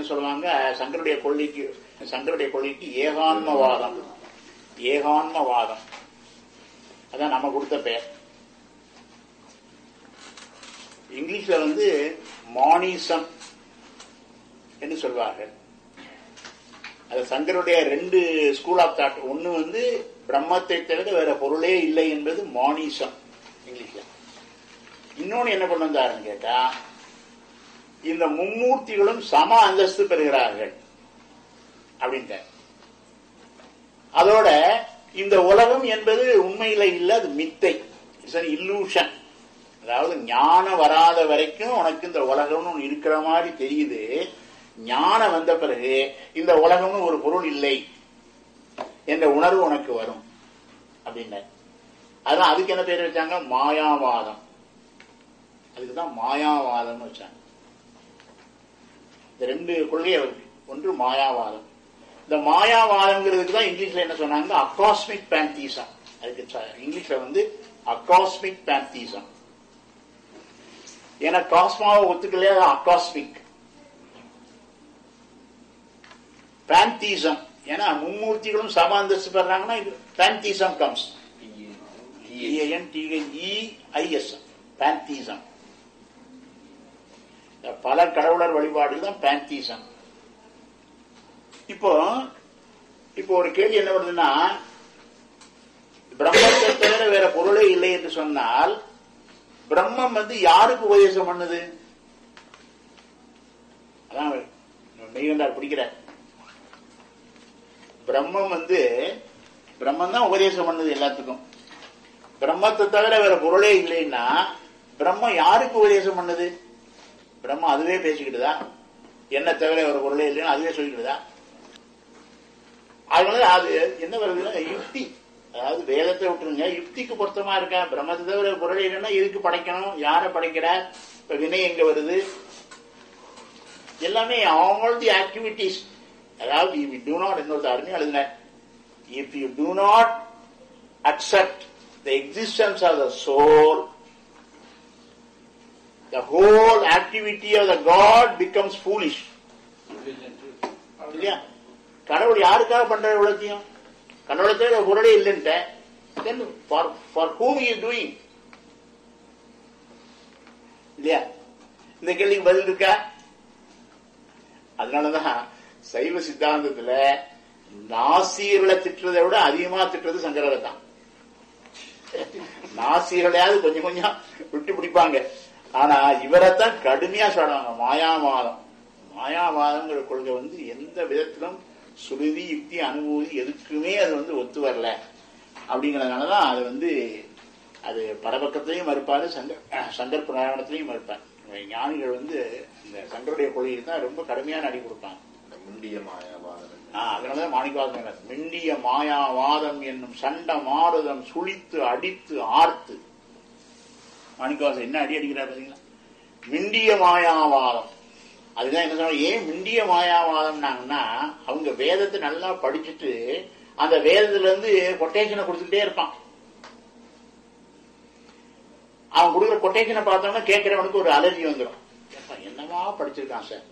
என்ன சொல்லுவாங்க சங்கருடைய கொள்கைக்கு சங்கருடைய கொள்கைக்கு ஏகான்மவாதம் ஏகான்மவாதம் அதான் நம்ம கொடுத்த பெயர் இங்கிலீஷ்ல வந்து மானிசம் என்று சொல்வார்கள் அது சங்கருடைய ரெண்டு ஸ்கூல் ஆஃப் தாட் ஒன்னு வந்து பிரம்மத்தை தவிர வேற பொருளே இல்லை என்பது மானிசம் இங்கிலீஷ்ல இன்னொன்னு என்ன கொண்டு வந்தாருன்னு கேட்டா இந்த மும்மூர்த்திகளும் சம அந்தஸ்து பெறுகிறார்கள் அப்படின்ட்டு அதோட இந்த உலகம் என்பது உண்மையில இல்ல அது மித்தை இட்ஸ் அன் இல்லூஷன் அதாவது ஞானம் வராத வரைக்கும் உனக்கு இந்த உலகம்னு ஒண்ணு இருக்கிற மாதிரி தெரியுது ஞானம் வந்த பிறகு இந்த உலகம்னு ஒரு பொருள் இல்லை என்ற உணர்வு உனக்கு வரும் அப்படின்ன அதான் அதுக்கு என்ன பேர் வச்சாங்க மாயாவாதம் அதுக்கு தான் மாயாவாதம்னு வச்சாங்க இந்த ரெண்டு கொள்கை இருக்கு ஒன்று மாயாவாதம் இந்த மாயாவாதம்ங்கிறதுக்கு தான் இங்கிலீஷ்ல என்ன சொன்னாங்க அக்காஸ்மிக் பேந்தீசம் அதுக்கு ச- இங்கிலீஷ்ல வந்து அக்காஸ்மிக் பேந்தீசம் ஏன்னா காஸ்மாவை ஒத்துக்கலையா அக்காஸ்மிக் பேந்தீசம் ஏன்னா மும்மூர்த்திகளும் சம அந்தஸ்து பெறாங்கன்னா இது பேந்தீசம் கம்ஸ் இஐஎஸ் பேந்தீசம் பல கடவுளர் வழிபாடு தான் பேந்தீசம் இப்போ இப்போ ஒரு கேள்வி என்ன வருதுன்னா பிரம்மத்தை தவிர வேற பொருளே இல்லை என்று சொன்னால் பிரம்மம் வந்து யாருக்கு உபதேசம் பண்ணுது அதான் மெய்கண்டார் பிடிக்கிறார் பிரம்மம் வந்து பிரம்மம் தான் உபதேசம் பண்ணுது எல்லாத்துக்கும் பிரம்மத்தை தவிர வேற பொருளே இல்லைன்னா பிரம்மம் யாருக்கு உபதேசம் பண்ணுது பிரம்மம் அதுவே பேசிக்கிட்டுதா என்ன தவிர வேற பொருளே இல்லைன்னா அதுவே சொல்லிக்கிட்டுதா அதனால அது என்ன வருதுன்னா யுக்தி அதாவது வேதத்தை விட்டுருங்க யுக்திக்கு பொருத்தமா இருக்கா பிரம்மத்தை தவிர பொருளே இல்லைன்னா எதுக்கு படைக்கணும் யாரை படைக்கிற இப்ப வினை எங்க வருது எல்லாமே ஆல் தி ஆக்டிவிட்டிஸ் அதாவது if you do not இன்னொரு அருமையா எழுதின if you do not accept the existence of the soul the whole activity of the god becomes foolish இல்லையா கடவுள் யாருக்காக பண்ற உலகத்தையும் கடவுளை தவிர ஒரு பொருளே இல்லைன்ட்ட then for for whom he is doing இல்லையா இந்த கேள்விக்கு பதில் இருக்கா அதனாலதான் சைவ சித்தாந்தத்துல நாசியர்களை திட்டுறதை விட அதிகமா திட்டுறது சங்கரரை தான் நாசியர்களையாவது கொஞ்சம் கொஞ்சம் விட்டு பிடிப்பாங்க ஆனா இவரைத்தான் கடுமையா சொல்றாங்க மாயாவாதம் மாயாவாதங்கிற கொள்கை வந்து எந்த விதத்திலும் சுருதி யுக்தி அனுபூதி எதுக்குமே அது வந்து ஒத்து வரல அப்படிங்கறதுனாலதான் அது வந்து அது பரபக்கத்திலையும் மறுப்பாரு சங்கர் சங்கர் புராணத்திலையும் மறுப்பார் ஞானிகள் வந்து இந்த சங்கருடைய கொள்கைக்கு தான் ரொம்ப கடுமையான அடி கொடுப்பாங்க இந்த முண்டிய மாயாவாதம் ஆ, அதனாலதான் மாணிக்கவாசம் சொல்றார். மிண்டிய மாயாவாதம் என்னும் சண்ட மாறுதம் சுழித்து அடித்து ஆர்த்து மாணிக்கவாசம் என்ன அடி அடிக்கிறார் பாத்தீங்களா மிண்டிய மாயாவாதம் அதுதான் என்ன சொல்ற ஏன் மிண்டிய மாயாவாதம்னாங்கன்னா அவங்க வேதத்தை நல்லா படிச்சுட்டு அந்த வேதத்துல இருந்து கொட்டேஷனை கொடுத்துக்கிட்டே இருப்பான் அவன் கொடுக்குற கொட்டேஷனை பார்த்தோம்னா கேட்கிறவனுக்கு ஒரு அலர்ஜி வந்துடும் ஏப்பா, என்னவா படிச்சிருக்கான் சார்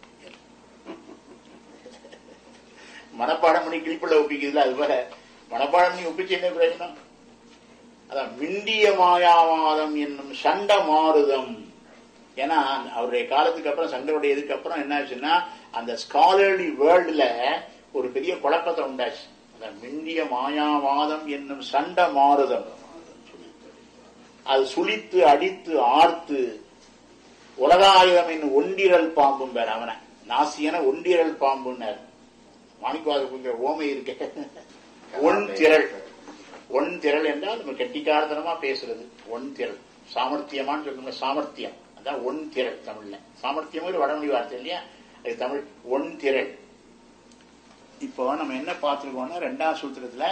மனப்பாடம் பண்ணி கிளிப்பிள்ள ஒப்பிக்குதுல அது போல மனப்பாடம் பண்ணி ஒப்பிச்சு என்ன பிரயோஜனம் அதான் விண்டிய மாயாவாதம் என்னும் சண்ட மாறுதம் ஏன்னா அவருடைய காலத்துக்கு அப்புறம் சங்கருடைய இதுக்கு அப்புறம் என்ன ஆச்சுன்னா அந்த ஸ்காலர்லி வேர்ல்டுல ஒரு பெரிய குழப்பத்தை உண்டாச்சு அதான் விண்டிய மாயாவாதம் என்னும் சண்ட மாறுதம் அது சுழித்து அடித்து ஆர்த்து உலகாயுதம் என்னும் ஒண்டிரல் பாம்பும் பேர் அவனை நாசியன ஒண்டிரல் பாம்புன்னார் மாணிக்கவாத ஓமை இருக்க ஒன் திரள் ஒன் திரள் என்றால் நம்ம கெட்டிக்காரத்தனமா பேசுறது ஒன் திரள் சாமர்த்தியமான்னு சொல்லணும் சாமர்த்தியம் அதான் ஒன் திரள் தமிழ்ல சாமர்த்தியம் ஒரு வடமொழி வார்த்தை இல்லையா அது தமிழ் ஒன் திரள் இப்போ நம்ம என்ன பார்த்திருக்கோம்னா ரெண்டாம் சூத்திரத்துல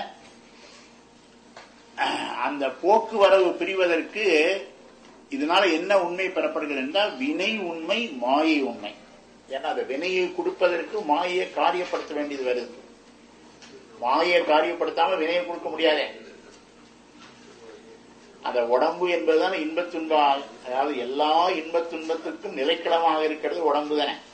அஹ், அந்த போக்குவரவு பிரிவதற்கு இதனால என்ன உண்மை பெறப்படுகிறது என்றால் வினை உண்மை மாயை உண்மை ஏன்னா அந்த வினையை கொடுப்பதற்கு மாயை காரியப்படுத்த வேண்டியது வருது மாயை காரியப்படுத்தாம வினையை கொடுக்க முடியாதே அந்த உடம்பு என்பதுதான் இன்பத் துன்பம் அதாவது எல்லா இன்பத் துன்பத்துக்கும் நிலைக்களமாக இருக்கிறது உடம்பு தானே